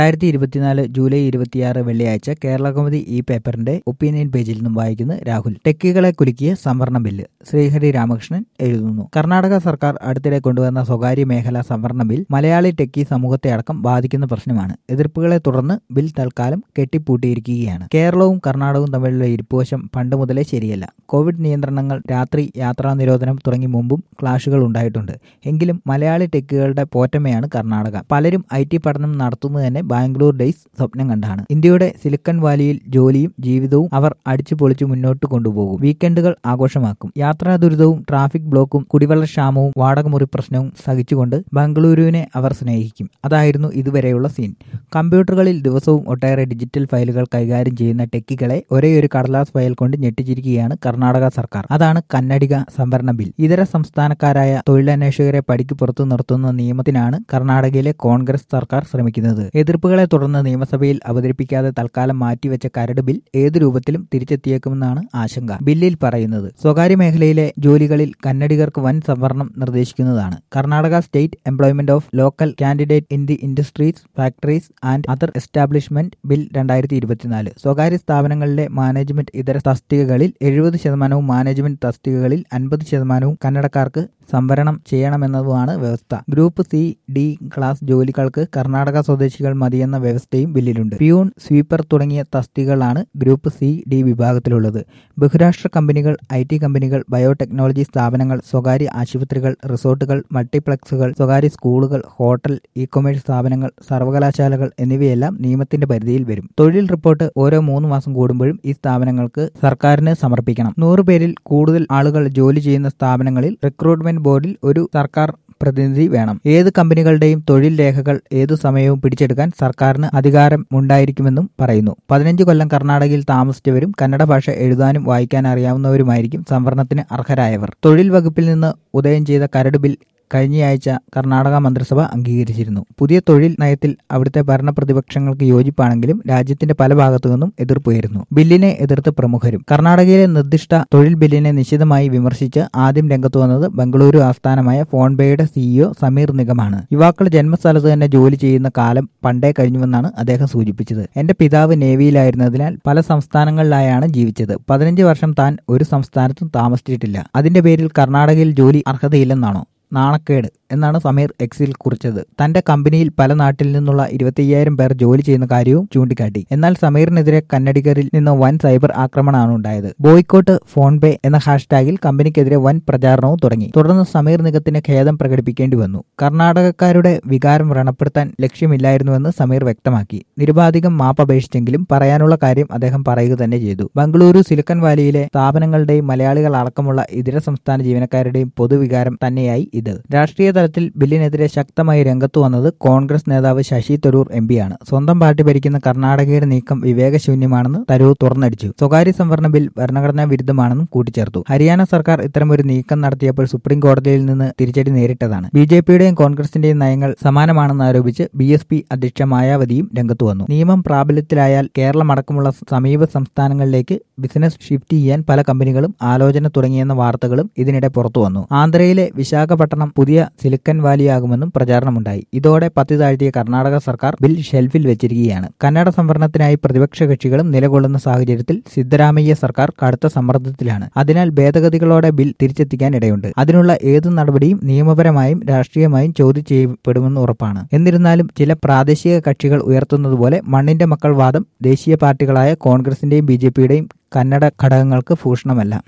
രണ്ടായിരത്തി ഇരുപത്തിനാല് ജൂലൈ ഇരുപത്തിയാറ് വെള്ളിയാഴ്ച കേരള കൗമുദി ഈ പേപ്പറിന്റെ ഒപ്പീനിയൻ പേജിൽ നിന്നും വായിക്കുന്ന രാഹുൽ ടെക്കികളെ കുലുക്കിയ സംവരണ ബില്ല് ശ്രീഹരി രാമകൃഷ്ണൻ എഴുതുന്നു കർണാടക സർക്കാർ അടുത്തിടെ കൊണ്ടുവന്ന സ്വകാര്യ മേഖലാ സംവരണ ബിൽ മലയാളി ടെക്കി സമൂഹത്തെ അടക്കം ബാധിക്കുന്ന പ്രശ്നമാണ് എതിർപ്പുകളെ തുടർന്ന് ബിൽ തൽക്കാലം കെട്ടിപ്പൂട്ടിയിരിക്കുകയാണ് കേരളവും കർണാടകവും തമ്മിലുള്ള ഇരിപ്പുവശം പണ്ട് മുതലേ ശരിയല്ല കോവിഡ് നിയന്ത്രണങ്ങൾ രാത്രി യാത്രാ നിരോധനം തുടങ്ങി മുമ്പും ക്ലാഷുകൾ ഉണ്ടായിട്ടുണ്ട് എങ്കിലും മലയാളി ടെക്കുകളുടെ പോറ്റമയാണ് കർണാടക പലരും ഐ ടി പഠനം നടത്തുന്നത് തന്നെ ബാംഗ്ലൂർ ഡേയ്സ് സ്വപ്നം കണ്ടാണ് ഇന്ത്യയുടെ സിലിക്കൺ വാലിയിൽ ജോലിയും ജീവിതവും അവർ അടിച്ചു പൊളിച്ചു മുന്നോട്ട് കൊണ്ടുപോകും വീക്കെൻഡുകൾ ആഘോഷമാക്കും യാത്രാ ദുരിതവും ട്രാഫിക് ബ്ലോക്കും കുടിവെള്ളക്ഷാമവും വാടകമുറി പ്രശ്നവും സഹിച്ചുകൊണ്ട് ബംഗളൂരുവിനെ അവർ സ്നേഹിക്കും അതായിരുന്നു ഇതുവരെയുള്ള സീൻ കമ്പ്യൂട്ടറുകളിൽ ദിവസവും ഒട്ടേറെ ഡിജിറ്റൽ ഫയലുകൾ കൈകാര്യം ചെയ്യുന്ന ടെക്കികളെ ഒരേ ഒരു കടലാസ് ഫയൽ കൊണ്ട് ഞെട്ടിച്ചിരിക്കുകയാണ് കർണാടക സർക്കാർ അതാണ് കന്നഡിക സംവരണ ബിൽ ഇതര സംസ്ഥാനക്കാരായ തൊഴിലന്വേഷകരെ പടിക്ക് പുറത്തു നിർത്തുന്ന നിയമത്തിനാണ് കർണാടകയിലെ കോൺഗ്രസ് സർക്കാർ ശ്രമിക്കുന്നത് എതിർപ്പുകളെ തുടർന്ന് നിയമസഭയിൽ അവതരിപ്പിക്കാതെ തൽക്കാലം മാറ്റിവെച്ച കരട് ബിൽ ഏതു രൂപത്തിലും തിരിച്ചെത്തിയേക്കുമെന്നാണ് ആശങ്ക ബില്ലിൽ പറയുന്നത് സ്വകാര്യ മേഖലയിലെ ജോലികളിൽ കന്നഡികർക്ക് വൻ സംവരണം നിർദ്ദേശിക്കുന്നതാണ് Karnataka state employment of local candidate in the industries factories and other establishment bill രണ്ടായിരത്തി ഇരുപത്തിനാല് സ്വകാര്യ സ്ഥാപനങ്ങളിലെ മാനേജ്മെന്റ് ഇതര തസ്തികകളിൽ എഴുപത് ശതമാനവും മാനേജ്മെന്റ് തസ്തികകളിൽ അൻപത് ശതമാനവും കന്നഡക്കാർക്ക് സംവരണം ചെയ്യണമെന്നതുമാണ് വ്യവസ്ഥ ഗ്രൂപ്പ് സി ഡി ക്ലാസ് ജോലികൾക്ക് കർണാടക സ്വദേശികൾ മതിയെന്ന വ്യവസ്ഥയും ബില്ലിലുണ്ട് പ്യൂൺ സ്വീപ്പർ തുടങ്ങിയ തസ്തികകളാണ് ഗ്രൂപ്പ് സി ഡി വിഭാഗത്തിലുള്ളത് ബഹുരാഷ്ട്ര കമ്പനികൾ ഐ ടി കമ്പനികൾ ബയോടെക്നോളജി സ്ഥാപനങ്ങൾ സ്വകാര്യ ആശുപത്രികൾ റിസോർട്ടുകൾ മൾട്ടിപ്ലക്സുകൾ സ്വകാര്യ സ്കൂളുകൾ ഹോട്ടൽ ഇ കൊമേഴ്സ് സ്ഥാപനങ്ങൾ സർവകലാശാലകൾ എന്നിവയെല്ലാം നിയമത്തിന്റെ പരിധിയിൽ വരും തൊഴിൽ റിപ്പോർട്ട് ഓരോ മൂന്ന് മാസം കൂടുമ്പോഴും ഈ സ്ഥാപനങ്ങൾക്ക് സർക്കാരിന് സമർപ്പിക്കണം നൂറ് പേരിൽ കൂടുതൽ ആളുകൾ ജോലി ചെയ്യുന്ന സ്ഥാപനങ്ങളിൽ റിക്രൂട്ട്മെന്റ് ബോർഡിൽ ഒരു സർക്കാർ പ്രതിനിധി വേണം ഏത് കമ്പനികളുടെയും തൊഴിൽ രേഖകൾ ഏതു സമയവും പിടിച്ചെടുക്കാൻ സർക്കാരിന് അധികാരം ഉണ്ടായിരിക്കുമെന്നും പറയുന്നു പതിനഞ്ച് കൊല്ലം കർണാടകയിൽ താമസിച്ചവരും കന്നഡ ഭാഷ എഴുതാനും വായിക്കാൻ അറിയാവുന്നവരുമായിരിക്കും സംവരണത്തിന് അർഹരായവർ തൊഴിൽ വകുപ്പിൽ നിന്ന് ഉദയം ചെയ്ത കരട് ബിൽ കഴിഞ്ഞയാഴ്ച കർണാടക മന്ത്രിസഭ അംഗീകരിച്ചിരുന്നു പുതിയ തൊഴിൽ നയത്തിൽ അവിടുത്തെ ഭരണപ്രതിപക്ഷങ്ങൾക്ക് യോജിപ്പാണെങ്കിലും രാജ്യത്തിന്റെ പല ഭാഗത്തു നിന്നും എതിർപ്പുയരുന്നു ബില്ലിനെ എതിർത്ത് പ്രമുഖരും കർണാടകയിലെ നിർദ്ദിഷ്ട തൊഴിൽ ബില്ലിനെ നിശിതമായി വിമർശിച്ച് ആദ്യം രംഗത്ത് വന്നത് ബംഗളൂരു ആസ്ഥാനമായ ഫോൺപേയുടെ സിഇഒ സമീർ നിഗമാണ് യുവാക്കൾ ജന്മസ്ഥലത്ത് തന്നെ ജോലി ചെയ്യുന്ന കാലം പണ്ടേ കഴിഞ്ഞുവെന്നാണ് അദ്ദേഹം സൂചിപ്പിച്ചത് എന്റെ പിതാവ് നേവിയിലായിരുന്നതിനാൽ പല സംസ്ഥാനങ്ങളിലായാണ് ജീവിച്ചത് പതിനഞ്ച് വർഷം താൻ ഒരു സംസ്ഥാനത്തും താമസിച്ചിട്ടില്ല അതിന്റെ പേരിൽ കർണാടകയിൽ ജോലി അർഹതയില്ലെന്നാണോ നാണക്കേട് എന്നാണ് സമീർ എക്സിൽ കുറിച്ചത് തന്റെ കമ്പനിയിൽ പല നാട്ടിൽ നിന്നുള്ള ഇരുപത്തിയ്യായിരം പേർ ജോലി ചെയ്യുന്ന കാര്യവും ചൂണ്ടിക്കാട്ടി എന്നാൽ സമീറിനെതിരെ കന്നഡികരിൽ നിന്ന് വൻ സൈബർ ആക്രമണമാണ് ഉണ്ടായത് ബോയ്ക്കോട്ട് ഫോൺ പേ എന്ന ഹാഷ്ടാഗിൽ കമ്പനിക്കെതിരെ വൻ പ്രചാരണവും തുടങ്ങി തുടർന്ന് സമീർ നിഗത്തിന് ഖേദം പ്രകടിപ്പിക്കേണ്ടി വന്നു കർണാടകക്കാരുടെ വികാരം വ്രണപ്പെടുത്താൻ ലക്ഷ്യമില്ലായിരുന്നുവെന്ന് സമീർ വ്യക്തമാക്കി നിരുപാധികം മാപ്പപേക്ഷിച്ചെങ്കിലും പറയാനുള്ള കാര്യം അദ്ദേഹം പറയുക തന്നെ ചെയ്തു ബംഗളൂരു സിലിക്കൺ വാലിയിലെ സ്ഥാപനങ്ങളുടെയും മലയാളികൾ അടക്കമുള്ള ഇതര സംസ്ഥാന ജീവനക്കാരുടെയും പൊതുവികാരം തന്നെയായി ഇത് രാഷ്ട്രീയ തലത്തിൽ ബില്ലിനെതിരെ ശക്തമായി രംഗത്തു വന്നത് കോൺഗ്രസ് നേതാവ് ശശി തരൂർ എം പിയാണ് സ്വന്തം പാർട്ടി ഭരിക്കുന്ന കർണാടകയുടെ നീക്കം വിവേകശൂന്യമാണെന്ന് തരൂർ തുറന്നടിച്ചു സ്വകാര്യ സംവരണ ബിൽ ഭരണഘടനാ വിരുദ്ധമാണെന്നും കൂട്ടിച്ചേർത്തു ഹരിയാന സർക്കാർ ഇത്തരമൊരു നീക്കം നടത്തിയപ്പോൾ സുപ്രീം കോടതിയിൽ നിന്ന് തിരിച്ചടി നേരിട്ടതാണ് ബി ജെ പിയുടെയും കോൺഗ്രസിന്റെയും നയങ്ങൾ സമാനമാണെന്ന് ആരോപിച്ച് ബി എസ് പി അധ്യക്ഷ മായാവതിയും രംഗത്തു വന്നു നിയമം പ്രാബല്യത്തിലായാൽ കേരളം അടക്കമുള്ള സമീപ സംസ്ഥാനങ്ങളിലേക്ക് ബിസിനസ് ഷിഫ്റ്റ് ചെയ്യാൻ പല കമ്പനികളും ആലോചന തുടങ്ങിയെന്ന വാർത്തകളും ഇതിനിടെ പുറത്തു വന്നു ആന്ധ്രയിലെ വിശാഖപട്ടണം പുതിയ സിലിക്കൺ വാലിയാകുമെന്നും പ്രചാരണമുണ്ടായി ഇതോടെ പത്തി താഴ്ത്തിയ കർണാടക സർക്കാർ ബിൽ ഷെൽഫിൽ വെച്ചിരിക്കുകയാണ് കന്നഡ സംവരണത്തിനായി പ്രതിപക്ഷ കക്ഷികളും നിലകൊള്ളുന്ന സാഹചര്യത്തിൽ സിദ്ധരാമയ്യ സർക്കാർ കടുത്ത സമ്മർദ്ദത്തിലാണ് അതിനാൽ ഭേദഗതികളോടെ ബിൽ തിരിച്ചെത്തിക്കാൻ ഇടയുണ്ട് അതിനുള്ള ഏതു നടപടിയും നിയമപരമായും രാഷ്ട്രീയമായും ചോദ്യം ചെയ്യപ്പെടുമെന്ന് ഉറപ്പാണ് എന്നിരുന്നാലും ചില പ്രാദേശിക കക്ഷികൾ ഉയർത്തുന്നതുപോലെ മണ്ണിന്റെ മക്കൾ വാദം ദേശീയ പാർട്ടികളായ കോൺഗ്രസിന്റെയും ബി കന്നഡ ഘടകങ്ങൾക്ക് ഭൂഷണമല്ല